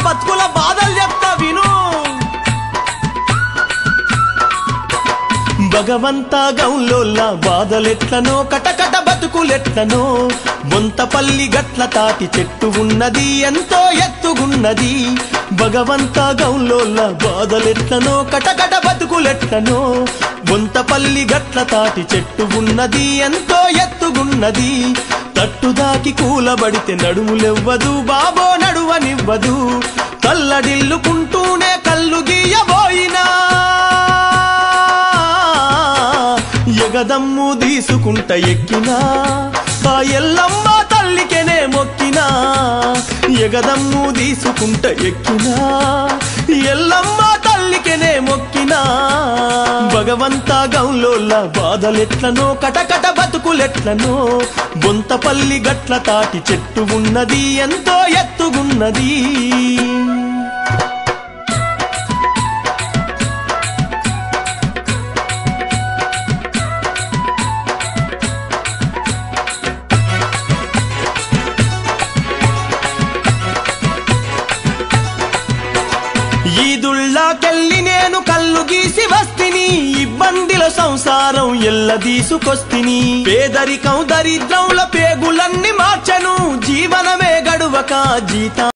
బతుకుల బాధలు చెప్తా విను భగవంత గౌలోల్ల బాధలెట్లనో కటకట బతుకులెట్లనో బొంతపల్లి గట్ల తాటి చెట్టు ఉన్నది ఎంతో ఎత్తుగున్నది భగవంత గౌలోల్ల బాధలెట్లనో కటకట బతుకులెట్లనో బొంతపల్లి గట్ల తాటి చెట్టు ఉన్నది ఎంతో ఎత్తుగున్నది తట్టుదాకి కూలబడితే నడుములెవ్వదు బాబో నడువనివ్వదు కల్లడిల్లుకుంటూనే కళ్ళు గీయబోయినా ఎగదమ్ము తీసుకుంట ఎక్కినా ఆ ఎల్లమ్మ తల్లికెనే మొక్కినా ఎగదమ్ము తీసుకుంట ఎక్కినా ఎల్లమ్మ తల్లికెనే మొక్కినా భగవంత గౌలోల్ల బాధలెట్లనో కటకట బతుకులెట్లనో బొంతపల్లి గట్ల తాటి చెట్టు ఉన్నది ఎంతో ఎత్తుగున్నది ఈదుళ్ళకెళ్ళి నేను కళ్ళు గీసి వస్తిని ఇబ్బందిల సంసారం ఎల్ల తీసుకొస్తిని పేదరికం దరిద్రంల పేగులన్నీ మార్చను జీవనమే గడువక జీతా